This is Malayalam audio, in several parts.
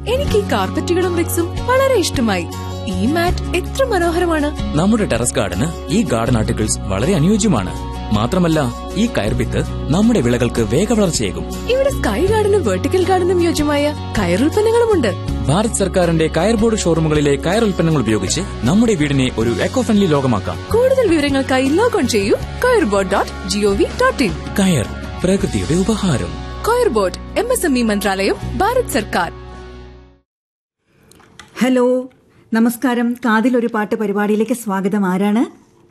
എനിക്ക് ഈ കാർപ്പറ്റുകളും റിക്സും വളരെ ഇഷ്ടമായി ഈ മാറ്റ് എത്ര മനോഹരമാണ് നമ്മുടെ ടെറസ് ഗാർഡന് ഈ ഗാർഡൻ ആർട്ടിക്കിൾസ് വളരെ അനുയോജ്യമാണ് മാത്രമല്ല ഈ കയർവിത്ത് നമ്മുടെ വിളകൾക്ക് വേഗവളർച്ചയേകും ഇവിടെ സ്കൈ ഗാർഡനും വെർട്ടിക്കൽ ഗാർഡനും യോജ്യമായ കയറുൽപ്പന്നങ്ങളുമുണ്ട് ഭാരത് സർക്കാരിന്റെ കയർ ബോർഡ് ഷോറൂമുകളിലെ കയർ ഉൽപ്പന്നങ്ങൾ ഉപയോഗിച്ച് നമ്മുടെ വീടിനെ ഒരു എക്കോ ഫ്രണ്ട്ലി ലോകമാക്കാം കൂടുതൽ വിവരങ്ങൾക്കായി ലോഗോൺ ചെയ്യൂ coir board dot G O V dot in coir പ്രകൃതിയുടെ ഉപഹാരം coir board M S M E മന്ത്രാലയം ഭാരത് സർക്കാർ ഹലോ നമസ്കാരം കാതിലൊരു പാട്ട് പരിപാടിയിലേക്ക് സ്വാഗതം ആരാണ്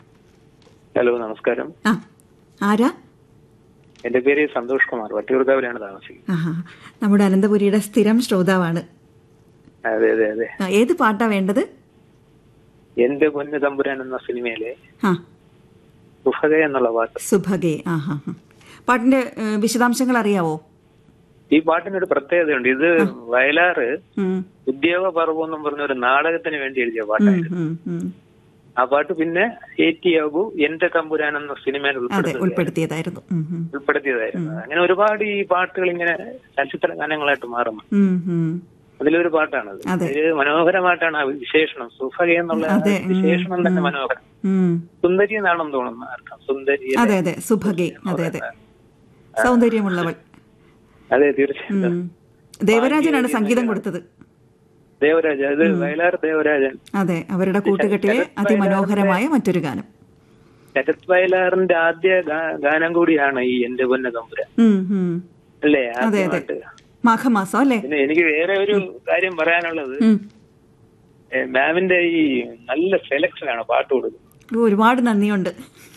ഹലോ നമസ്കാരം ആ ആരാ എന്റെ പേര് സന്തോഷ് കുമാർ വട്ടിയൂർക്കാവിലാണ് താമസിക്കുന്നത് ആഹാ നമ്മുടെ അനന്തപുരിയുടെ സ്ഥിരം ശ്രോതാവാണ് അതെ അതെ അതെ ആ, ഏത് പാട്ടാ വേണ്ടത് എന്റെ പൊന്നു തമ്പുരാൻ എന്ന സിനിമയിലെ ആ സുഹക എന്നുള്ള പാട്ട് സുഭഗേ ആ ഹാ ഹാ പാട്ടിന്റെ ഏ, വിശദാംശങ്ങൾ അറിയാവോ ഈ പാട്ടിനൊരു പ്രത്യേകതയുണ്ട് ഇത് വയലാറ് ഉം, ഉദ്യോഗ പർവ്വം എന്നും പറഞ്ഞ ഒരു നാടകത്തിന് വേണ്ടി എഴുതിയ ഉം, പാട്ടായിരുന്നു ഉം, ഉം. ആ പാട്ട് പിന്നെ എ ടി ആകു എന്റെ തമ്പുരാൻ എന്ന സിനിമയിൽ അതെ ഉൾപ്പെടുത്തി ഉൾപ്പെടുത്തിയതായിരുന്നു ഉം, ഉം. ഉൾപ്പെടുത്തിയതായിരുന്നു അങ്ങനെ ഒരുപാട് ഈ പാട്ടുകൾ ഇങ്ങനെ ചലച്ചിത്ര ഗാനങ്ങളായിട്ട് മാറുന്നു ഉം, ഉം. അതിലൊരു പാട്ടാണത് അതെ. ഇത് മനോഹരമായിട്ടാണ് ആ വിശേഷണം സുഹക എന്നുള്ള ആ അതെ, ഉം, വിശേഷണം തന്നെ മനോഹരം ഉം. സുന്ദരി എന്നാണെന്ന് തോന്നുന്നു അർത്ഥം സുന്ദരി അതെ അതെ സുഭഗേ അതെ അതെ സൗന്ദര്യമുള്ളവൾ അതെ തീർച്ചയായിട്ടും ഉം. ദേവരാജനാണ് സംഗീതം കൊടുത്തത് ദേവരാജ ഇത് വയലാർ ദേവരാജൻ അതെ അവരുടെ കൂട്ടുകെട്ടിലെ അതിമനോഹരമായ മറ്റൊരു ഗാനം ശരത് വയലാറിന്റെ ആദ്യ ഗാ- ഗാനം കൂടിയാണ് ഈ എന്റെ പൊന്ന തമ്പുരാൻ ഉം, ഉം. അല്ലേ അതെ അതെ ആദ്യമായിട്ട് മാഘമാസം അല്ലേ പിന്നെ എനിക്ക് വേറെ ഒരു കാര്യം പറയാനുള്ളത് ഉം. ഏ, മാമിന്റെ ഈ നല്ല സെലക്ഷൻ ആണ് പാട്ട് കൊടുക്കുന്നത് ഓ, ഒരുപാട് നന്ദിയുണ്ട്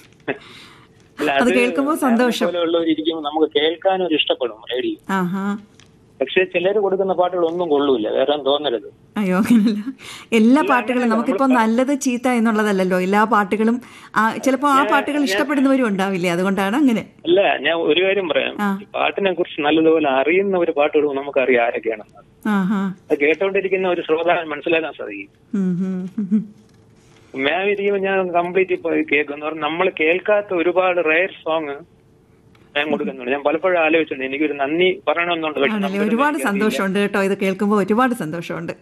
അല്ല, അത് കേൾക്കുമ്പോൾ സന്തോഷം. പോലെയുള്ളവരിക്കുമ്പോൾ നമുക്ക് കേൾക്കാനും ഒരു ഇഷ്ടപ്പെടും റേഡിയോ ആഹാ പക്ഷെ ചിലർ കൊടുക്കുന്ന പാട്ടുകൾ ഒന്നും കൊള്ളൂല വേറെ തോന്നരുത് അയ്യോ അങ്ങനല്ല എല്ലാ പാട്ടുകളും നമുക്കിപ്പോ നല്ലത് ചീത്ത എന്നുള്ളതല്ലല്ലോ എല്ലാ പാട്ടുകളും ആ, ചിലപ്പോ ആ പാട്ടുകൾ ഇഷ്ടപ്പെടുന്നവരും ഉണ്ടാവില്ലേ അതുകൊണ്ടാണ് അങ്ങനെ അല്ല ഞാൻ ഒരു കാര്യം പറയാം ആ. ഈ പാട്ടിനെ കുറിച്ച് നല്ലതുപോലെ അറിയുന്ന ഒരു പാട്ടുകൾ നമുക്കറിയാം ആരൊക്കെയാണെന്ന് ആഹാ അത് കേട്ടോണ്ടിരിക്കുന്ന ഒരു ശ്രോതാവിന് മനസ്സിലാക്കാൻ സാധിക്കും ഉം, ഉം, ഉം. മാം ഇരിക്കുമ്പോൾ ഞാൻ കംപ്ലീറ്റ് ഇപ്പൊ കേൾക്കുന്നു പറഞ്ഞാൽ നമ്മൾ കേൾക്കാത്ത ഒരുപാട് റയർ സോങ് ഞാൻ കൊടുക്കുന്നുണ്ട് ഞാൻ പലപ്പോഴും ആലോചിച്ചിട്ടുണ്ട് എനിക്കൊരു നന്ദി പറയണമെന്നുണ്ട് പക്ഷെ ആണല്ലേ നമുക്ക് ഒരുപാട് എനിക്കറിയില്ല. സന്തോഷമുണ്ട് കേട്ടോ ഇത് കേൾക്കുമ്പോൾ ഒരുപാട് സന്തോഷമുണ്ട്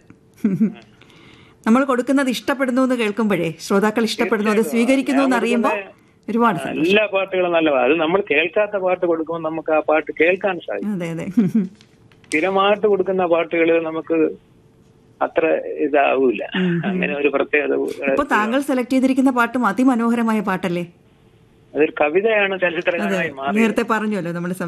നമ്മൾ കൊടുക്കുന്നത് ഇഷ്ടപ്പെടുന്നു എന്ന് കേൾക്കുമ്പോഴേ ശ്രോതാക്കൾ ഇഷ്ടപ്പെടുന്നു അത് സ്വീകരിക്കുന്നു എന്ന് അറിയുമ്പോൾ ഒരുപാട് സന്തോഷം എല്ലാ പാട്ടുകളും നല്ലതാണ് അത് നമ്മൾ കേൾക്കാത്ത പാട്ട് കൊടുക്കുമ്പോൾ നമുക്ക് ആ പാട്ട് കേൾക്കാൻ സാധിക്കും അതെ അതെ സ്ഥിരമായിട്ട് കൊടുക്കുന്ന പാട്ടുകൾ നമുക്ക് അത്ര ഇതാവൂല അങ്ങനെ ഒരു പ്രത്യേകത ഇപ്പൊ താങ്കൾ സെലക്ട് ചെയ്തിരിക്കുന്ന പാട്ടും അതിമനോഹരമായ പാട്ടല്ലേ അതൊരു കവിതയാണ് ചലച്ചിത്ര അതെ ഗാനമായി മാറി നേരത്തെ പറഞ്ഞല്ലോ നമ്മൾ